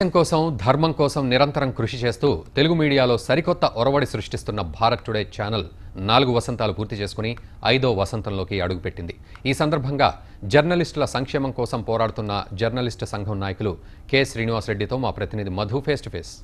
దేశం కోసం ధర్మం కోసం నిరంతరం కృషి చేస్తూ తెలుగు మీడియాలో సరికొత్త ఒరవడి సృష్టిస్తున్న భారత్ టుడే ఛానల్ నాలుగు వసంతాలు పూర్తి చేసుకుని ఐదో వసంతంలోకి అడుగుపెట్టింది ఈ సందర్భంగా జర్నలిస్టుల సంక్షేమం కోసం పోరాడుతున్న జర్నలిస్టు సంఘం నాయకులు కె శ్రీనివాసరెడ్డితో మా ప్రతినిధి Madhu face to face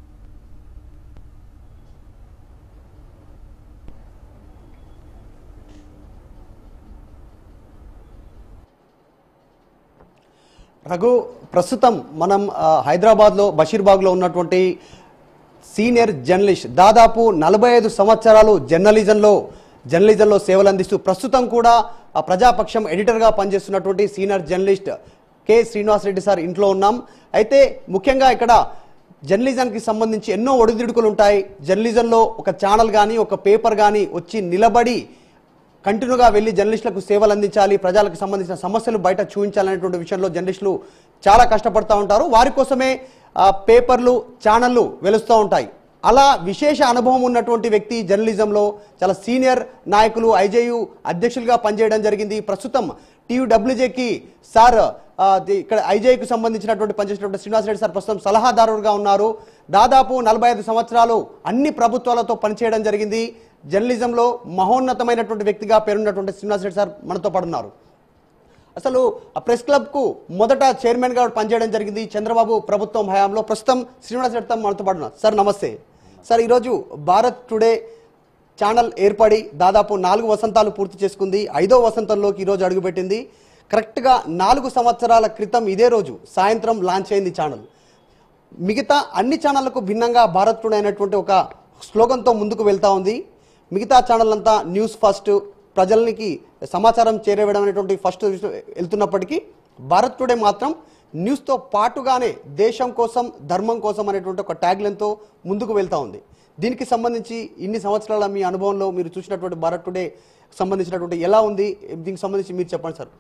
Raghu ప్రస్తుతం మనం ఆ, హైదరాబాద్లో బషీర్బాగ్లో ఉన్నటువంటి సీనియర్ జర్నలిస్ట్ దాదాపు నలభై ఐదు సంవత్సరాలు జర్నలిజంలో జర్నలిజంలో సేవలు అందిస్తూ ప్రస్తుతం కూడా ఆ ప్రజాపక్షం ఎడిటర్గా పనిచేస్తున్నటువంటి senior journalist K Srinivasa Reddy sir ఇంట్లో ఉన్నాం అయితే ముఖ్యంగా ఇక్కడ జర్నలిజానికి సంబంధించి ఎన్నో ఒడిదుడుకులు ఉంటాయి జర్నలిజంలో ఒక ఛానల్ కానీ ఒక పేపర్ కానీ వచ్చి నిలబడి కంటిన్యూగా వెళ్ళి జర్నలిస్టులకు సేవలు అందించాలి ప్రజలకు సంబంధించిన సమస్యలు బయట చూపించాలనేటువంటి విషయంలో జర్నలిస్టులు చాలా కష్టపడతా ఉంటారు వారి కోసమే ఆ, పేపర్లు ఛానళ్ళు వెలుస్తూ ఉంటాయి అలా విశేష అనుభవం ఉన్నటువంటి వ్యక్తి జర్నలిజంలో చాలా సీనియర్ నాయకులు ఐజేయు అధ్యక్షులుగా పనిచేయడం జరిగింది ప్రస్తుతం టీయూడబ్ల్యూజేకి సార్ ఆ, ది- ఇక్కడ ఐజేయుకు సంబంధించినటువంటి పనిచేసినటువంటి శ్రీనివాసరెడ్డి సార్ ప్రస్తుతం సలహాదారుగా ఉన్నారు దాదాపు నలభై ఐదు సంవత్సరాలు అన్ని ప్రభుత్వాలతో పనిచేయడం జరిగింది జర్నలిజంలో మహోన్నతమైనటువంటి వ్యక్తిగా పేరున్నటువంటి శ్రీనివాసరెడ్డి సార్ మనతో పాటు ఉన్నారు అసలు ఆ ప్రెస్ క్లబ్ కు మొదట చైర్మన్ గా పనిచేయడం జరిగింది చంద్రబాబు ప్రభుత్వం హయాంలో ప్రస్తుతం శ్రీనివాస్ రెడ్డితో మనతో పాటు ఉన్నారు సార్ నమస్తే సార్ ఈరోజు భారత్ టుడే ఛానల్ ఏర్పడి దాదాపు నాలుగు వసంతాలు పూర్తి చేసుకుంది ఐదో వసంతంలోకి ఈరోజు అడుగుపెట్టింది కరెక్ట్గా నాలుగు సంవత్సరాల క్రితం ఇదే రోజు సాయంత్రం లాంచ్ అయింది ఛానల్ మిగతా అన్ని ఛానళ్లకు భిన్నంగా భారత్ టుడే అనేటువంటి ఒక స్లోగన్తో ముందుకు వెళ్తా ఉంది మిగతా ఛానల్ అంతా న్యూస్ ఫస్ట్ ప్రజలకి సమాచారం చేరవేయడం అనేటువంటి ఫస్ట్ వెళ్తున్నప్పటికీ భారత్ టుడే మాత్రం న్యూస్తో పాటుగానే దేశం కోసం ధర్మం కోసం అనేటువంటి ఒక ట్యాగ్లైన్తో ముందుకు వెళ్తా ఉంది దీనికి సంబంధించి ఇన్ని సంవత్సరాల మీ అనుభవంలో మీరు చూసినటువంటి భారత్ టుడే సంబంధించినటువంటి ఎలా ఉంది దీనికి సంబంధించి మీరు చెప్పండి సార్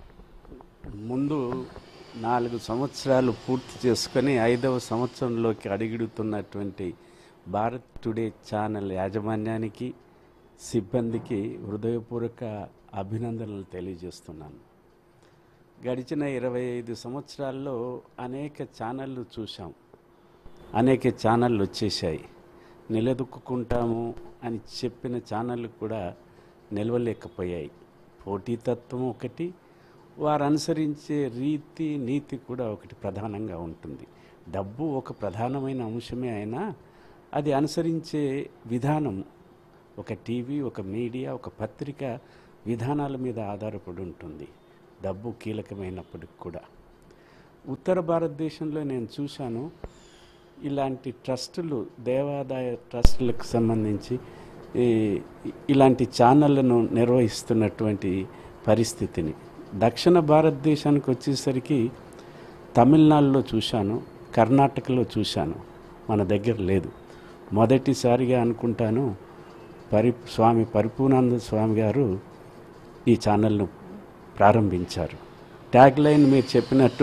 ముందు నాలుగు సంవత్సరాలు పూర్తి చేసుకొని ఐదవ సంవత్సరంలోకి అడుగుడుతున్నటువంటి భారత్ టుడే ఛానల్ యాజమాన్యానికి సిబ్బందికి హృదయపూర్వక అభినందనలు తెలియజేస్తున్నాను గడిచిన ఇరవై ఐదు సంవత్సరాల్లో అనేక ఛానళ్ళు చూసాం అనేక ఛానళ్ళు వచ్చేసాయి నిలదొక్కుంటాము అని చెప్పిన ఛానళ్ళు కూడా నిలవలేకపోయాయి పోటీతత్వం ఒకటి వారు అనుసరించే రీతి నీతి కూడా ఒకటి ప్రధానంగా ఉంటుంది డబ్బు ఒక ప్రధానమైన అంశమే అయినా అది అనుసరించే విధానం ఒక టీవీ ఒక మీడియా ఒక పత్రిక విధానాల మీద ఆధారపడి ఉంటుంది డబ్బు కీలకమైనప్పటికి కూడా ఉత్తర భారతదేశంలో నేను చూశాను ఇలాంటి ట్రస్టులు దేవాదాయ ట్రస్టులకు సంబంధించి ఈ ఇలాంటి ఛానళ్లను నిర్వహిస్తున్నటువంటి పరిస్థితిని దక్షిణ భారతదేశానికి వచ్చేసరికి తమిళనాడులో చూశాను కర్ణాటకలో చూశాను మన దగ్గర లేదు మొదటిసారిగా అనుకుంటాను పరి స్వామి పరిపూర్ణానంద స్వామి గారు ఈ ఛానల్ను ప్రారంభించారు ట్యాగ్ లైన్ మీరు చెప్పినట్టు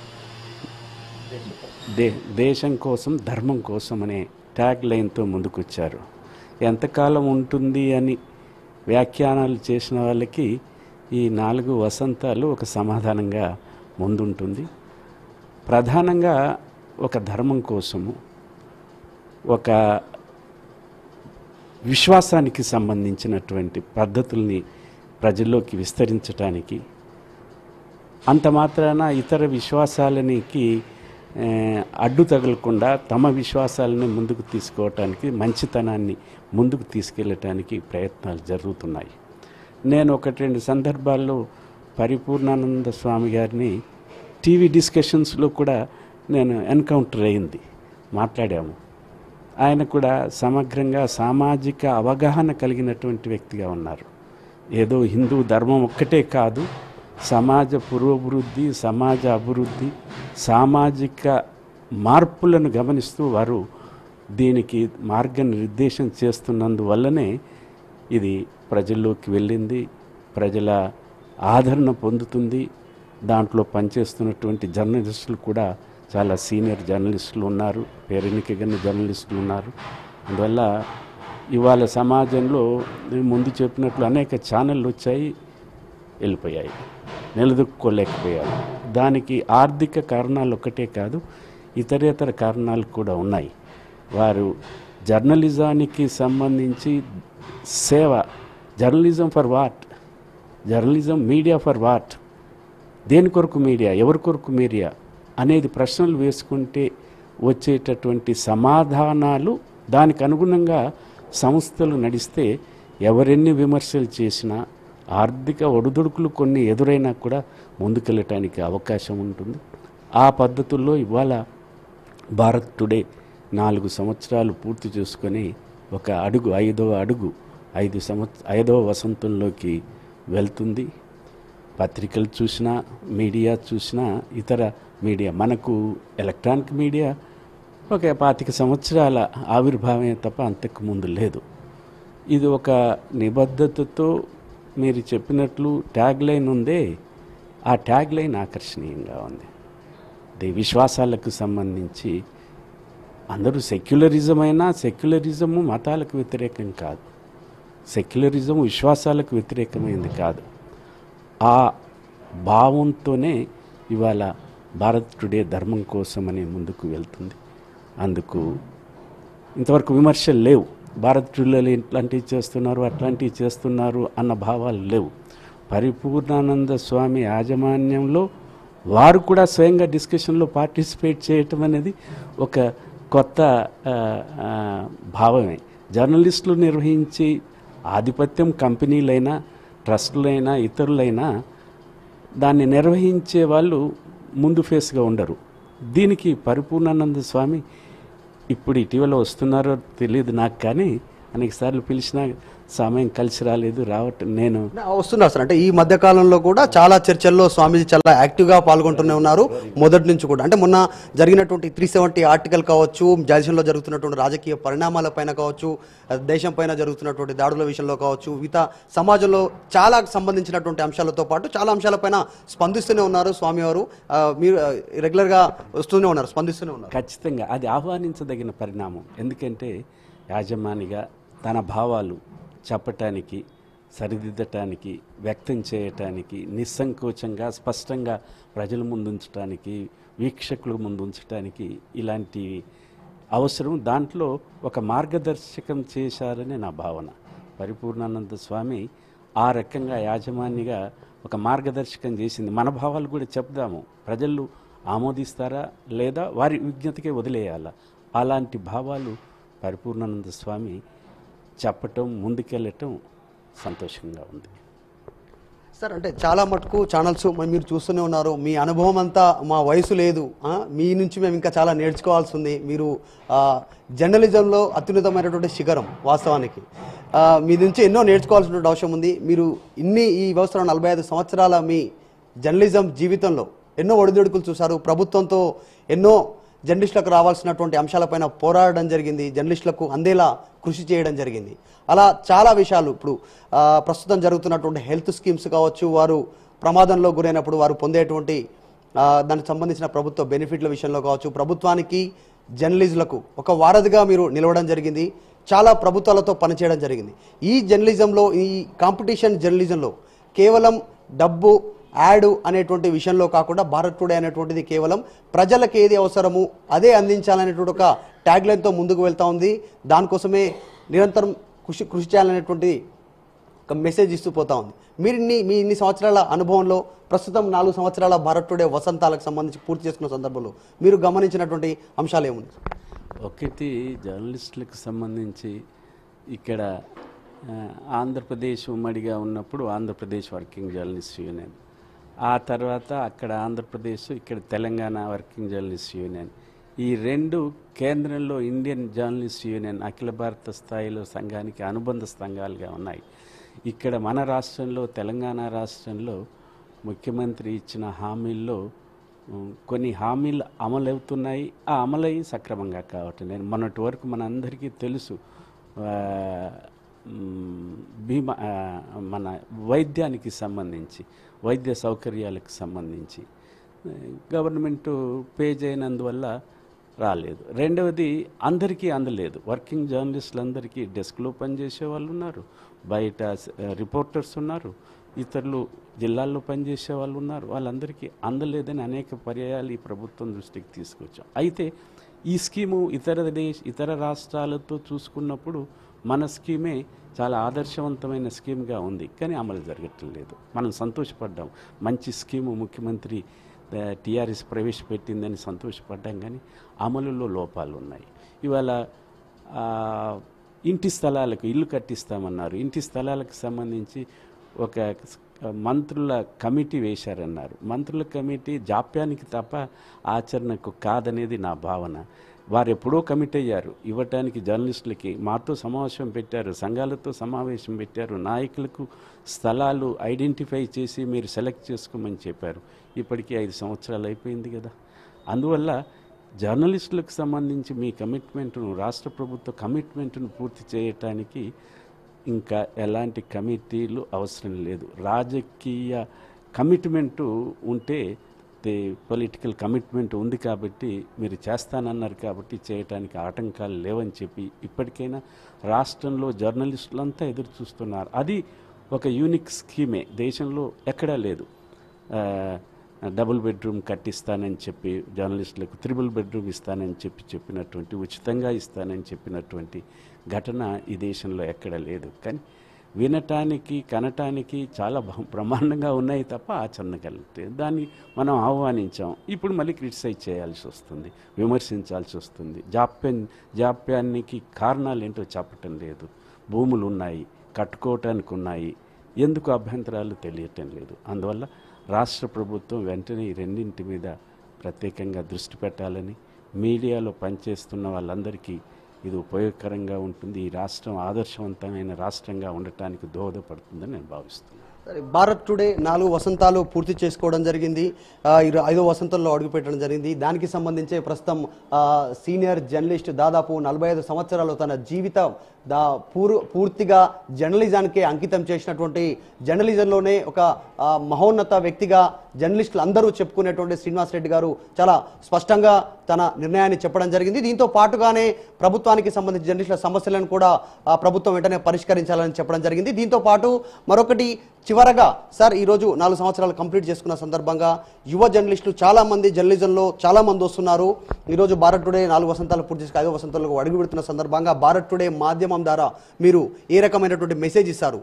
దే దేశం కోసం ధర్మం కోసం అనే ట్యాగ్ లైన్తో ముందుకొచ్చారు ఎంతకాలం ఉంటుంది అని వ్యాఖ్యానాలు చేసిన వాళ్ళకి ఈ నాలుగు వసంతాలు ఒక సమాధానంగా ముందుంటుంది ప్రధానంగా ఒక ధర్మం కోసము ఒక విశ్వాసానికి సంబంధించినటువంటి పద్ధతుల్ని ప్రజల్లోకి విస్తరించడానికి అంత మాత్రాన ఇతర విశ్వాసాలనికి ఆ, అడ్డు తగలకుండా తమ విశ్వాసాలని ముందుకు తీసుకోవటానికి మంచితనాన్ని ముందుకు తీసుకెళ్ళటానికి ప్రయత్నాలు జరుగుతున్నాయి నేను ఒకటి రెండు సందర్భాల్లో పరిపూర్ణానంద స్వామి గారిని టీవీ డిస్కషన్స్లో కూడా నేను ఎన్కౌంటర్ అయింది మాట్లాడాము ఆయన కూడా సమగ్రంగా సామాజిక అవగాహన కలిగినటువంటి వ్యక్తిగా ఉన్నారు ఏదో హిందూ ధర్మం ఒక్కటే కాదు సమాజ పురోభివృద్ధి సమాజ అభివృద్ధి సామాజిక మార్పులను గమనిస్తూ వారు దీనికి మార్గనిర్దేశం చేస్తున్నందువల్లనే ఇది ప్రజల్లోకి వెళ్ళింది ప్రజల ఆదరణ పొందుతుంది దాంట్లో పనిచేస్తున్నటువంటి జర్నలిస్టులు కూడా చాలా సీనియర్ జర్నలిస్టులు ఉన్నారు పేరెన్నికగన్న జర్నలిస్టులు ఉన్నారు అందువల్ల ఇవాళ సమాజంలో నేను ముందు చెప్పినట్లు అనేక ఛానళ్ళు వచ్చాయి వెళ్ళిపోయాయి నిలదొక్కుకోలేకపోయారు దానికి ఆర్థిక కారణాలు ఒక్కటే కాదు ఇతరేతర కారణాలు కూడా ఉన్నాయి వారు జర్నలిజానికి సంబంధించి సేవ journalism for what journalism media for what దేని కొరకు మీడియా ఎవరి కొరకు మీడియా అనేది ప్రశ్నలు వేసుకుంటే వచ్చేటటువంటి సమాధానాలు దానికి అనుగుణంగా సంస్థలు నడిస్తే ఎవరెన్ని విమర్శలు చేసినా ఆర్థిక ఒడిదుడుకులు కొన్ని ఎదురైనా కూడా ముందుకెళ్ళటానికి అవకాశం ఉంటుంది ఆ పద్ధతుల్లో ఇవాళ భారత్ టుడే నాలుగు సంవత్సరాలు పూర్తి చేసుకొని ఒక అడుగు ఐదవ అడుగు ఐదు సంవత్స ఐదవ వసంతంలోకి వెళ్తుంది పత్రికలు చూసినా మీడియా చూసినా ఇతర మీడియా మనకు ఎలక్ట్రానిక్ మీడియా ఒక పాతిక సంవత్సరాల ఆవిర్భావమే తప్ప అంతకు ముందు లేదు ఇది ఒక నిబద్ధతతో మీరు చెప్పినట్లు ట్యాగ్ లైన్ ఉందే ఆ ట్యాగ్ లైన్ ఆకర్షణీయంగా ఉంది ఇది విశ్వాసాలకు సంబంధించి అందరూ సెక్యులరిజం అయినా సెక్యులరిజము మతాలకు వ్యతిరేకం కాదు సెక్యులరిజం విశ్వాసాలకు వ్యతిరేకమైంది కాదు ఆ భావంతోనే ఇవాళ భారత్ టుడే ధర్మం కోసమని ముందుకు వెళ్తుంది అందుకు ఇంతవరకు విమర్శలు లేవు భారత్ టుడేలో ఇట్లాంటివి చేస్తున్నారు అట్లాంటివి చేస్తున్నారు అన్న భావాలు లేవు పరిపూర్ణానంద స్వామి యాజమాన్యంలో వారు కూడా స్వయంగా డిస్కషన్లో పార్టిసిపేట్ చేయటం అనేది ఒక కొత్త ఆ, ఆ, భావమే జర్నలిస్టులు నిర్వహించి ఆధిపత్యం కంపెనీలైనా ట్రస్టులైనా ఇతరులైనా దాన్ని నిర్వహించే వాళ్ళు ముందు ఫేస్గా ఉండరు దీనికి పరిపూర్ణానంద స్వామి ఇప్పుడు ఇటీవల వస్తున్నారో తెలియదు నాకు కానీ అనేక సార్లు పిలిచినా సమయం కలిసి రాలేదు రావటం నేను వస్తున్నారు సార్ అంటే ఈ మధ్య కాలంలో కూడా చాలా చర్చల్లో స్వామీజీ చాలా యాక్టివ్ గా పాల్గొంటూనే ఉన్నారు మొదటి నుంచి కూడా అంటే మొన్న జరిగినటువంటి త్రీ సెవెంటీ ఆర్టికల్ కావచ్చు దేశంలో జరుగుతున్నటువంటి రాజకీయ పరిణామాల పైన కావచ్చు దేశం పైన జరుగుతున్నటువంటి దాడుల విషయంలో కావచ్చు మిగతా సమాజంలో చాలా సంబంధించినటువంటి అంశాలతో పాటు చాలా అంశాలపైన స్పందిస్తూనే ఉన్నారు స్వామివారు ఆ, మీరు రెగ్యులర్ గా వస్తూనే ఉన్నారు స్పందిస్తూనే ఉన్నారు ఖచ్చితంగా అది ఆహ్వానించదగిన పరిణామం ఎందుకంటే యాజమానిగా తన భావాలు చెప్పటానికి సరిదిద్దటానికి వ్యక్తం చేయటానికి నిస్సంకోచంగా స్పష్టంగా ప్రజల ముందు ఉంచడానికి వీక్షకుల ముందు ఉంచడానికి ఇలాంటి అవసరం దాంట్లో ఒక మార్గదర్శకం చేశారని నా భావన పరిపూర్ణానంద స్వామి ఆ రకంగా యాజమాన్యగా ఒక మార్గదర్శకం చేసింది మన భావాలు కూడా చెప్దాము ప్రజలు ఆమోదిస్తారా లేదా వారి విజ్ఞతకే వదిలేయాలా అలాంటి భావాలు పరిపూర్ణానంద స్వామి చెప్పటం ముందుకెళ్ళటం సంతోషంగా ఉంది సార్ అంటే చాలా మటుకు ఛానల్స్ మరి మీరు చూస్తూనే ఉన్నారు మీ అనుభవం అంతా మా వయసు లేదు ఆ, మీ నుంచి మేము ఇంకా చాలా నేర్చుకోవాల్సి ఉంది మీరు ఆ, జర్నలిజంలో అత్యున్నతమైనటువంటి శిఖరం వాస్తవానికి ఆ, మీ నుంచి ఎన్నో నేర్చుకోవాల్సినటువంటి అవసరం ఉంది మీరు ఇన్ని ఈ వ్యవస్థలో నలభై ఐదు సంవత్సరాల మీ జర్నలిజం జీవితంలో ఎన్నో ఒడిదుడుకులు చూశారు ప్రభుత్వంతో ఎన్నో జర్నలిస్టులకు రావాల్సినటువంటి అంశాలపైన పోరాడడం జరిగింది జర్నలిస్టులకు అందేలా కృషి చేయడం జరిగింది అలా చాలా విషయాలు ఇప్పుడు ఆ, ప్రస్తుతం జరుగుతున్నటువంటి హెల్త్ స్కీమ్స్ కావచ్చు వారు ప్రమాదంలో గురైనప్పుడు వారు పొందేటువంటి ఆ, దానికి సంబంధించిన ప్రభుత్వ బెనిఫిట్ల విషయంలో కావచ్చు ప్రభుత్వానికి జర్నలిస్టులకు ఒక వారధిగా మీరు నిలవడం జరిగింది చాలా ప్రభుత్వాలతో పనిచేయడం జరిగింది ఈ జర్నలిజంలో ఈ కాంపిటీషన్ జర్నలిజంలో కేవలం డబ్బు యాడ్ అనేటువంటి విషయంలో కాకుండా భారత్ టుడే అనేటువంటిది కేవలం ప్రజలకు ఏది అవసరము అదే అందించాలనేటువంటి ఒక ట్యాగ్ లైన్తో ముందుకు వెళ్తా ఉంది దానికోసమే నిరంతరం కృషి కృషి చేయాలనేటువంటి ఒక మెసేజ్ ఇస్తూ పోతా ఉంది మీరు ఇన్ని మీ ఇన్ని సంవత్సరాల అనుభవంలో ప్రస్తుతం నాలుగు సంవత్సరాల భారత్ టుడే వసంతాలకు సంబంధించి పూర్తి చేసుకున్న సందర్భంలో మీరు గమనించినటువంటి అంశాలు ఏముంది ఒకటి జర్నలిస్టులకు సంబంధించి ఇక్కడ ఆ, ఆంధ్రప్రదేశ్ ఉమ్మడిగా ఉన్నప్పుడు ఆంధ్రప్రదేశ్ వర్కింగ్ జర్నలిస్ట్ యూనియన్ ఆ తర్వాత అక్కడ ఆంధ్రప్రదేశ్ ఇక్కడ తెలంగాణ వర్కింగ్ జర్నలిస్ట్ యూనియన్ ఈ రెండు కేంద్రంలో ఇండియన్ జర్నలిస్ట్ యూనియన్ అఖిల భారత స్థాయిలో సంఘానికి అనుబంధ సంఘాలుగా ఉన్నాయి ఇక్కడ మన రాష్ట్రంలో తెలంగాణ రాష్ట్రంలో ముఖ్యమంత్రి ఇచ్చిన హామీల్లో ఉమ్, కొన్ని హామీలు అమలవుతున్నాయి ఆ అమలయ్యి సక్రమంగా కావటం నేను మొన్నటి వరకు మనందరికీ తెలుసు ఆ, మ్, బీమా ఆ, మన వైద్యానికి సంబంధించి వైద్య సౌకర్యాలకు సంబంధించి ఆ, గవర్నమెంట్ పే చేయనందువల్ల రాలేదు రెండవది అందరికీ అందలేదు వర్కింగ్ జర్నలిస్టులందరికీ డెస్క్లో పనిచేసే వాళ్ళు ఉన్నారు బయట రిపోర్టర్స్ ఉన్నారు ఇతరులు జిల్లాల్లో పనిచేసే వాళ్ళు ఉన్నారు వాళ్ళందరికీ అందలేదని అనేక పర్యాయాలు ఈ ప్రభుత్వం దృష్టికి తీసుకొచ్చాం అయితే ఈ స్కీము ఇతర దేశ ఇతర రాష్ట్రాలతో చూసుకున్నప్పుడు మన స్కీమే చాలా ఆదర్శవంతమైన స్కీమ్గా ఉంది కానీ అమలు జరగటం లేదు మనం సంతోషపడ్డాం మంచి స్కీము ముఖ్యమంత్రి టీఆర్ఎస్ ప్రవేశపెట్టిందని సంతోషపడ్డాం కానీ అమలులో లోపాలు ఉన్నాయి ఇవాళ ఆ, ఇంటి స్థలాలకు ఇల్లు కట్టిస్తామన్నారు ఇంటి స్థలాలకు సంబంధించి ఒక మంత్రుల కమిటీ వేశారన్నారు మంత్రుల కమిటీ జాప్యానికి తప్ప ఆచరణకు కాదనేది నా భావన వారు ఎప్పుడో కమిట్ అయ్యారు ఇవ్వటానికి జర్నలిస్టులకి మాతో సమావేశం పెట్టారు సంఘాలతో సమావేశం పెట్టారు నాయకులకు స్థలాలు ఐడెంటిఫై చేసి మీరు సెలెక్ట్ చేసుకోమని చెప్పారు ఇప్పటికీ ఐదు సంవత్సరాలు అయిపోయింది కదా అందువల్ల జర్నలిస్టులకు సంబంధించి మీ కమిట్మెంట్ను రాష్ట్ర ప్రభుత్వ కమిట్మెంట్ను పూర్తి చేయటానికి ఇంకా ఎలాంటి కమిటీలు అవసరం లేదు రాజకీయ కమిట్మెంటు ఉంటే పొలిటికల్ కమిట్మెంట్ ఉంది కాబట్టి మీరు చేస్తానన్నారు కాబట్టి చేయటానికి ఆటంకాలు లేవని చెప్పి ఇప్పటికైనా రాష్ట్రంలో జర్నలిస్టులంతా ఎదురు చూస్తున్నారు అది ఒక యూనిక్ స్కీమే దేశంలో ఎక్కడా లేదు ఆ, డబుల్ బెడ్రూమ్ కట్టిస్తానని చెప్పి జర్నలిస్టులకు త్రిబుల్ బెడ్రూమ్ ఇస్తానని చెప్పి చెప్పినటువంటి ఉచితంగా ఇస్తానని చెప్పినటువంటి ఘటన ఈ దేశంలో ఎక్కడ లేదు కానీ వినటానికి కనటానికి చాలా బహు- బ్రహ్మాండంగా ఉన్నాయి తప్ప ఆచరణ కలిగితే దాన్ని మనం ఆహ్వానించాం ఇప్పుడు మళ్ళీ క్రిటిసైజ్ చేయాల్సి వస్తుంది విమర్శించాల్సి వస్తుంది జాప్యం జాప్యానికి కారణాలు ఏంటో చెప్పటం లేదు భూములు ఉన్నాయి కట్టుకోవటానికి ఉన్నాయి ఎందుకు అభ్యంతరాలు తెలియటం లేదు అందువల్ల రాష్ట్ర ప్రభుత్వం వెంటనే ఈ రెండింటి మీద ప్రత్యేకంగా దృష్టి పెట్టాలని మీడియాలో పనిచేస్తున్న వాళ్ళందరికీ ఇది ఉపయోగకరంగా ఉంటుంది ఈ రాష్ట్రం ఆదర్శవంతమైన రాష్ట్రంగా ఉండటానికి దోహదపడుతుందని నేను భావిస్తున్నాను సరే, భారత్ టుడే నాలుగు వసంతాలు పూర్తి చేసుకోవడం జరిగింది ఆ, ఇరు ఐదో వసంతంలో అడుగుపెట్టడం జరిగింది దానికి సంబంధించే ప్రస్తుతం ఆ, సీనియర్ జర్నలిస్ట్ దాదాపు నలభై ఐదు సంవత్సరాలు తన జీవితం దా పూర్ పూర్తిగా జర్నలిజానికి అంకితం చేసినటువంటి జర్నలిజంలోనే ఒక ఆ, మహోన్నత వ్యక్తిగా జర్నలిస్టులు అందరూ చెప్పుకునేటువంటి శ్రీనివాస్ రెడ్డి గారు చాలా స్పష్టంగా తన నిర్ణయాన్ని చెప్పడం జరిగింది దీంతో పాటుగానే ప్రభుత్వానికి సంబంధించిన జర్నలిస్టుల సమస్యలను కూడా ఆ, ప్రభుత్వం వెంటనే పరిష్కరించాలని చెప్పడం జరిగింది దీంతో పాటు మరొకటి చివరగా సార్ ఈరోజు నాలుగు సంవత్సరాలు కంప్లీట్ చేసుకున్న సందర్భంగా యువ జర్నలిస్టులు చాలా మంది జర్నలిజంలో చాలా మంది వస్తున్నారు ఈరోజు భారత్ టుడే నాలుగు వసంతాలు పూర్తి చేసుకుని ఐదో వసంతాలకు అడుగు పెడుతున్న సందర్భంగా భారత్ టుడే మాధ్యమం ద్వారా మీరు ఏ రకమైనటువంటి మెసేజ్ ఇస్తారు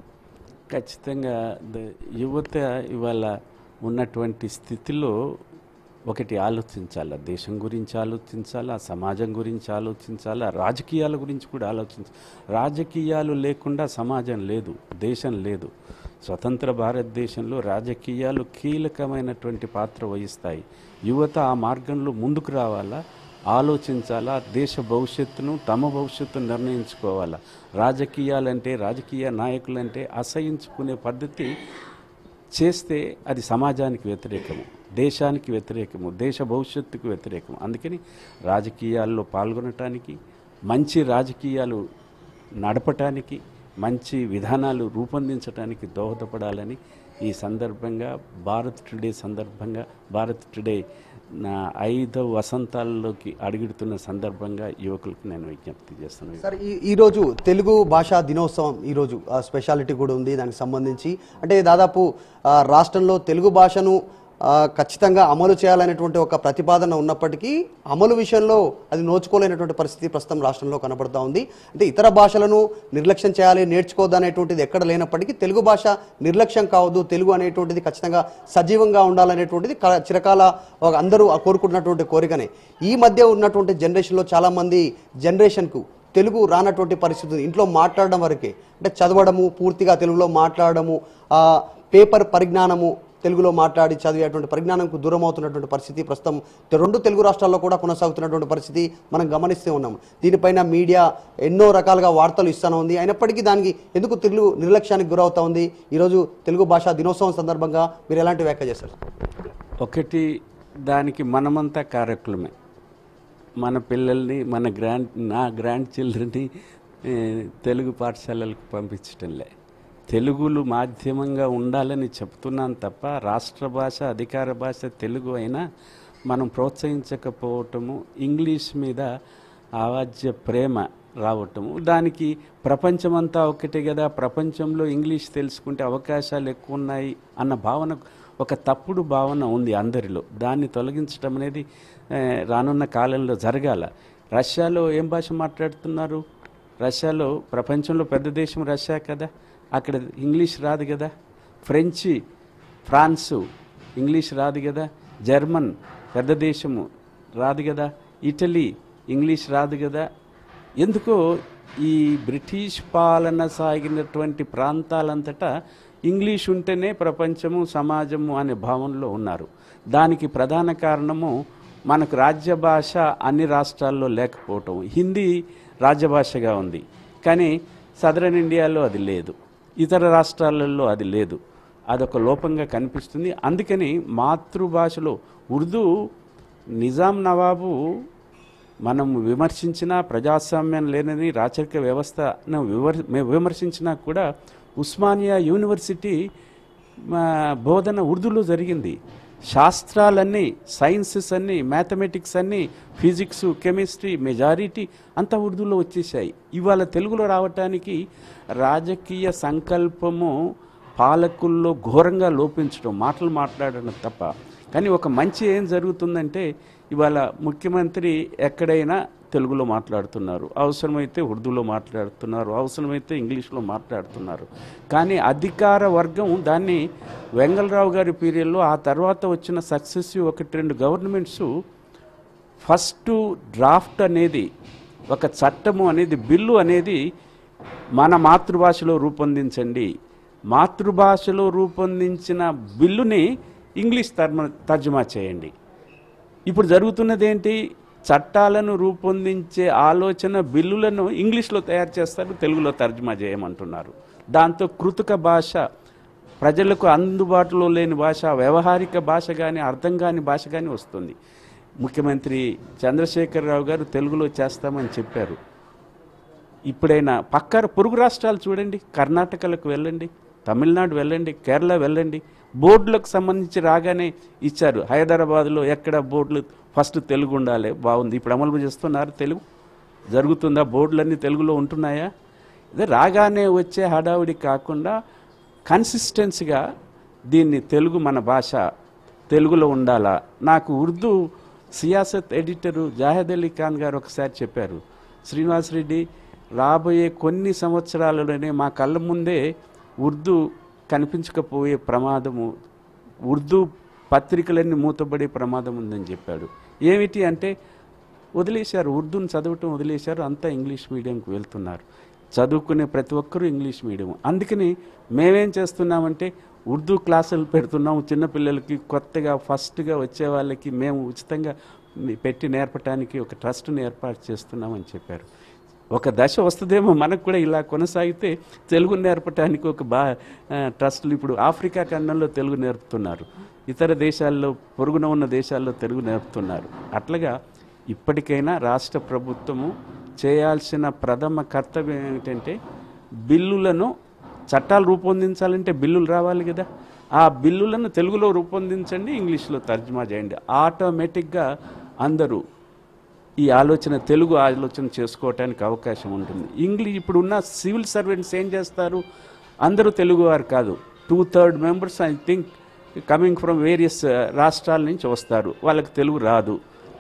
ఖచ్చితంగా ద- యువత ఇవాళ ఉన్నటువంటి స్థితిలో ఒకటి ఆలోచించాలా దేశం గురించి ఆలోచించాలా సమాజం గురించి ఆలోచించాలా రాజకీయాల గురించి కూడా ఆలోచించాలి రాజకీయాలు లేకుండా సమాజం లేదు దేశం లేదు స్వతంత్ర భారతదేశంలో రాజకీయాలు కీలకమైనటువంటి పాత్ర వహిస్తాయి యువత ఆ మార్గంలో ముందుకు రావాలా ఆలోచించాలా దేశ భవిష్యత్తును తమ భవిష్యత్తును నిర్ణయించుకోవాలా రాజకీయాలంటే రాజకీయ నాయకులంటే అసహించుకునే పద్ధతి చేస్తే అది సమాజానికి వ్యతిరేకము దేశానికి వ్యతిరేకము దేశ భవిష్యత్తుకు వ్యతిరేకము అందుకని రాజకీయాల్లో పాల్గొనటానికి మంచి రాజకీయాలు నడపటానికి మంచి విధానాలు రూపొందించడానికి దోహదపడాలని ఈ సందర్భంగా భారత్ టుడే సందర్భంగా భారత్ టుడే నా ఐదవ వసంతాల్లోకి అడుగుడుతున్న సందర్భంగా యువకులకు నేను విజ్ఞప్తి చేస్తున్నాను సార్ ఈ ఈరోజు తెలుగు భాషా దినోత్సవం ఈరోజు ఆ, స్పెషాలిటీ కూడా ఉంది దానికి సంబంధించి అంటే దాదాపు ఆ, రాష్ట్రంలో తెలుగు భాషను ఆ, ఖచ్చితంగా అమలు చేయాలనేటువంటి ఒక ప్రతిపాదన ఉన్నప్పటికీ అమలు విషయంలో అది నోచుకోలేనటువంటి పరిస్థితి ప్రస్తుతం రాష్ట్రంలో కనబడుతూ ఉంది అంటే ఇతర భాషలను నిర్లక్ష్యం చేయాలి నేర్చుకోవద్దనేటువంటిది ఎక్కడ లేనప్పటికీ తెలుగు భాష నిర్లక్ష్యం కావద్దు తెలుగు అనేటువంటిది ఖచ్చితంగా సజీవంగా ఉండాలనేటువంటిది క- చిరకాల ఒక అందరూ కోరుకుంటున్నటువంటి కోరికనే ఈ మధ్య ఉన్నటువంటి జనరేషన్లో చాలామంది జనరేషన్కు తెలుగు రానటువంటి పరిస్థితి ఉంది. ఇంట్లో మాట్లాడడం వరకే అంటే చదవడము పూర్తిగా తెలుగులో మాట్లాడడము ఆ పేపర్ పరిజ్ఞానము తెలుగులో మాట్లాడి చదివేటువంటి పరిజ్ఞానంకు దూరం అవుతున్నటువంటి పరిస్థితి ప్రస్తుతం తె- రెండు తెలుగు రాష్ట్రాల్లో కూడా కొనసాగుతున్నటువంటి పరిస్థితి మనం గమనిస్తూ ఉన్నాం దీనిపైన మీడియా ఎన్నో రకాలుగా వార్తలు ఇస్తూనే ఉంది అయినప్పటికీ దానికి ఎందుకు తెలుగు నిర్లక్ష్యానికి గురవుతా ఉంది ఈరోజు తెలుగు భాషా దినోత్సవం సందర్భంగా మీరు ఎలాంటి వ్యాఖ్య చేస్తారు ఒకటి దానికి మనమంతా కారకులమే మన పిల్లల్ని మన గ్రాండ్ నా గ్రాండ్ చిల్డ్రన్ని ఏ, తెలుగు పాఠశాలలకు పంపించటంలే తెలుగులు మాధ్యమంగా ఉండాలని చెప్తున్నాను తప్ప రాష్ట్ర భాష అధికార భాష తెలుగు అయినా మనం ప్రోత్సహించకపోవటము ఇంగ్లీష్ మీద ఆవాజ్య ప్రేమ రావటము దానికి ప్రపంచమంతా ఒకటే కదా ప్రపంచంలో ఇంగ్లీష్ తెలుసుకుంటే అవకాశాలు ఎక్కువ ఉన్నాయి అన్న భావన ఒక తప్పుడు భావన ఉంది అందరిలో దాన్ని తొలగించడం అనేది ఆ, రానున్న కాలంలో జరగాల రష్యాలో ఏం భాష మాట్లాడుతున్నారు రష్యాలో ప్రపంచంలో పెద్ద దేశం రష్యా కదా అక్కడ ఇంగ్లీష్ రాదు కదా ఫ్రెంచి ఫ్రాన్సు ఇంగ్లీష్ రాదు కదా జర్మన్ పెద్ద దేశము రాదు కదా ఇటలీ ఇంగ్లీష్ రాదు కదా ఎందుకో ఈ బ్రిటిష్ పాలన సాగినటువంటి ప్రాంతాలంతటా ఇంగ్లీష్ ఉంటేనే ప్రపంచము సమాజము అనే భావనలో ఉన్నారు దానికి ప్రధాన కారణము మనకు రాజ్య భాష అన్ని రాష్ట్రాల్లో లేకపోవటం హిందీ రాజ్యభాషగా ఉంది కానీ సదరన్ ఇండియాలో అది లేదు ఇతర రాష్ట్రాలలో అది లేదు అదొక లోపంగా కనిపిస్తుంది అందుకని మాతృభాషలో ఉర్దూ నిజాం నవాబు మనం విమర్శించినా ప్రజాస్వామ్యం లేనని రాచరిక వ్యవస్థను వివర్ మేము విమర్శించినా కూడా ఉస్మానియా యూనివర్సిటీ మా బోధన ఉర్దూలో జరిగింది శాస్త్రాలన్నీ సైన్సెస్ అన్నీ మ్యాథమెటిక్స్ అన్నీ ఫిజిక్స్ కెమిస్ట్రీ మెజారిటీ అంతా ఉర్దూలో వచ్చేసాయి ఇవాళ తెలుగులో రావటానికి రాజకీయ సంకల్పము పాలకుల్లో ఘోరంగా లోపించడం మాటలు మాట్లాడడం తప్ప కానీ ఒక మంచి ఏం జరుగుతుందంటే ఇవాళ ముఖ్యమంత్రి ఎక్కడైనా తెలుగులో మాట్లాడుతున్నారు అవసరమైతే ఉర్దూలో మాట్లాడుతున్నారు అవసరమైతే ఇంగ్లీష్లో మాట్లాడుతున్నారు కానీ అధికార వర్గం దాన్ని వెంగళరావు గారి పీరియడ్లో ఆ తర్వాత వచ్చిన సక్సెసివ్ ఒకటి రెండు గవర్నమెంట్స్ ఫస్ట్ డ్రాఫ్ట్ అనేది ఒక చట్టము అనేది బిల్లు అనేది మన మాతృభాషలో రూపొందించండి మాతృభాషలో రూపొందించిన బిల్లుని ఇంగ్లీష్ తర్మ తర్జుమా చేయండి ఇప్పుడు జరుగుతున్నది ఏంటి చట్టాలను రూపొందించే ఆలోచన బిల్లులను ఇంగ్లీష్లో తయారు చేస్తారు తెలుగులో తర్జుమా చేయమంటున్నారు దాంతో కృతక భాష ప్రజలకు అందుబాటులో లేని భాష వ్యవహారిక భాష కానీ అర్థం కాని భాష కానీ వస్తుంది ముఖ్యమంత్రి చంద్రశేఖరరావు గారు తెలుగులో చేస్తామని చెప్పారు ఇప్పుడైనా పక్క పొరుగు రాష్ట్రాలు చూడండి కర్ణాటకలకు వెళ్ళండి తమిళనాడు వెళ్ళండి కేరళ వెళ్ళండి బోర్డులకు సంబంధించి రాగానే ఇచ్చారు హైదరాబాద్లో ఎక్కడ బోర్డులు ఫస్ట్ తెలుగు ఉండాలి బాగుంది ఇప్పుడు అమలు చేస్తున్నారు తెలుగు జరుగుతుందా బోర్డులన్నీ తెలుగులో ఉంటున్నాయా ఇదే రాగానే వచ్చే హడావుడి కాకుండా కన్సిస్టెన్సీగా దీన్ని తెలుగు మన భాష తెలుగులో ఉండాలా నాకు ఉర్దూ సియాసత్ ఎడిటరు జాహెద్ అలీ ఖాన్ గారు ఒకసారి చెప్పారు శ్రీనివాస్ రెడ్డి రాబోయే కొన్ని సంవత్సరాలలోనే మా కళ్ళ ముందే ఉర్దూ కనిపించకపోయే ప్రమాదము ఉర్దూ పత్రికలన్నీ మూతపడే ప్రమాదం ఉందని చెప్పాడు ఏమిటి అంటే వదిలేశారు ఉర్దూని చదవటం వదిలేశారు అంతా ఇంగ్లీష్ మీడియంకి వెళ్తున్నారు చదువుకునే ప్రతి ఒక్కరూ ఇంగ్లీష్ మీడియం అందుకని మేమేం చేస్తున్నామంటే ఉర్దూ క్లాసులు పెడుతున్నాం చిన్నపిల్లలకి కొత్తగా ఫస్ట్గా వచ్చే వాళ్ళకి మేము ఉచితంగా పెట్టి నేర్పడానికి ఒక ట్రస్ట్ని ఏర్పాటు చేస్తున్నామని చెప్పారు ఒక దశ వస్తుందేమో మనకు కూడా ఇలా కొనసాగితే తెలుగు నేర్పడానికి ఒక బా ఆ, ట్రస్టులు ఇప్పుడు ఆఫ్రికా ఖండంలో తెలుగు నేర్పుతున్నారు ఇతర దేశాల్లో పొరుగున ఉన్న దేశాల్లో తెలుగు నేర్పుతున్నారు అట్లాగా ఇప్పటికైనా రాష్ట్ర ప్రభుత్వము చేయాల్సిన ప్రథమ కర్తవ్యం ఏమిటంటే బిల్లులను చట్టాలు రూపొందించాలంటే బిల్లులు రావాలి కదా ఆ బిల్లులను తెలుగులో రూపొందించండి ఇంగ్లీష్లో తర్జుమా చేయండి ఆటోమేటిక్గా అందరూ ఈ ఆలోచన తెలుగు ఆలోచన చేసుకోవటానికి అవకాశం ఉంటుంది ఇంగ్లీష్ ఇప్పుడు ఉన్న సివిల్ సర్వెంట్స్ ఏం చేస్తారు అందరూ తెలుగు వారు కాదు two third members I think coming from various రాష్ట్రాల నుంచి వస్తారు వాళ్ళకి తెలుగు రాదు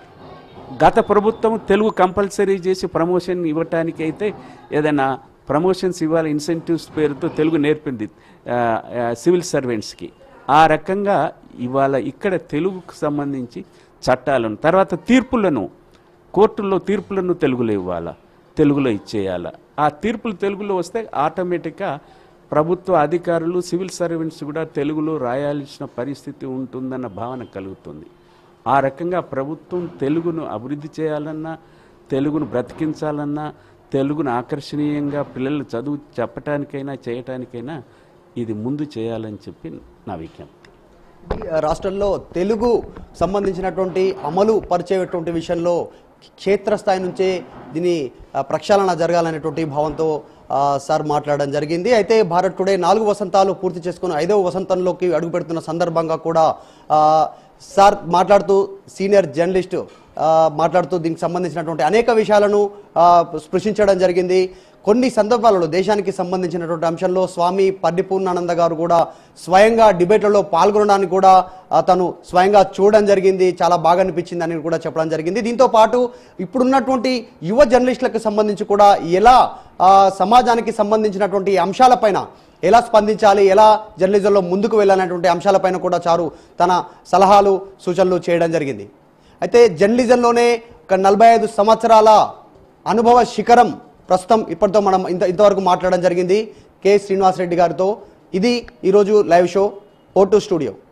గత ప్రభుత్వం తెలుగు కంపల్సరీ చేసి ప్రమోషన్ ఇవ్వటానికి అయితే ఏదైనా ప్రమోషన్స్ ఇవ్వాలి ఇన్సెంటివ్స్ పేరుతో తెలుగు నేర్పింది ఆ, ఆ, సివిల్ సర్వెంట్స్కి ఆ రకంగా ఇవాళ ఇక్కడ తెలుగుకు సంబంధించి చట్టాలను తర్వాత తీర్పులను కోర్టుల్లో తీర్పులను తెలుగులో ఇవ్వాలా తెలుగులో ఇచ్చేయాలా ఆ తీర్పులు తెలుగులో వస్తే ఆటోమేటిక్గా ప్రభుత్వ అధికారులు సివిల్ సర్వెంట్స్ కూడా తెలుగులో రాయాల్సిన పరిస్థితి ఉంటుందన్న భావన కలుగుతుంది ఆ రకంగా ప్రభుత్వం తెలుగును అభివృద్ధి చేయాలన్నా తెలుగును బ్రతికించాలన్నా తెలుగును ఆకర్షణీయంగా పిల్లలు చదువు చెప్పటానికైనా చేయటానికైనా ఇది ముందు చేయాలని చెప్పి నా విజ్ఞప్తి ఈ రాష్ట్రంలో తెలుగు సంబంధించినటువంటి అమలు పరిచేటువంటి విషయంలో క్షేత్రస్థాయి నుంచే దీని ఆ, ప్రక్షాళన జరగాలనేటువంటి భావంతో ఆ, సార్ మాట్లాడడం జరిగింది అయితే భారత్ టుడే నాలుగు వసంతాలు పూర్తి చేసుకుని ఐదవ వసంతంలోకి అడుగుపెడుతున్న సందర్భంగా కూడా ఆ, సార్ మాట్లాడుతూ సీనియర్ జర్నలిస్ట్ ఆ, మాట్లాడుతూ దీనికి సంబంధించినటువంటి అనేక విషయాలను ఆ, స్పృశించడం జరిగింది కొన్ని సందర్భాలలో దేశానికి సంబంధించినటువంటి అంశంలో స్వామి పరిపూర్ణానంద గారు కూడా స్వయంగా డిబేట్లలో పాల్గొనడానికి కూడా ఆ, తను స్వయంగా చూడడం జరిగింది చాలా బాగా అనిపించింది అని కూడా చెప్పడం జరిగింది దీంతో పాటు ఇప్పుడున్నటువంటి యువ జర్నలిస్టులకు సంబంధించి కూడా ఎలా ఆ, సమాజానికి సంబంధించినటువంటి అంశాలపైన ఎలా స్పందించాలి ఎలా జర్నలిజంలో ముందుకు వెళ్ళాలనేటువంటి అంశాలపైన కూడా చారు తన సలహాలు సూచనలు చేయడం జరిగింది అయితే జర్నలిజంలోనే ఒక నలభై ఐదు సంవత్సరాల అనుభవ శిఖరం ప్రస్తుతం ఇప్పటితో మనం ఇంత ఇంతవరకు మాట్లాడడం జరిగింది కె శ్రీనివాసరెడ్డి గారితో ఇది ఈరోజు live show O two studio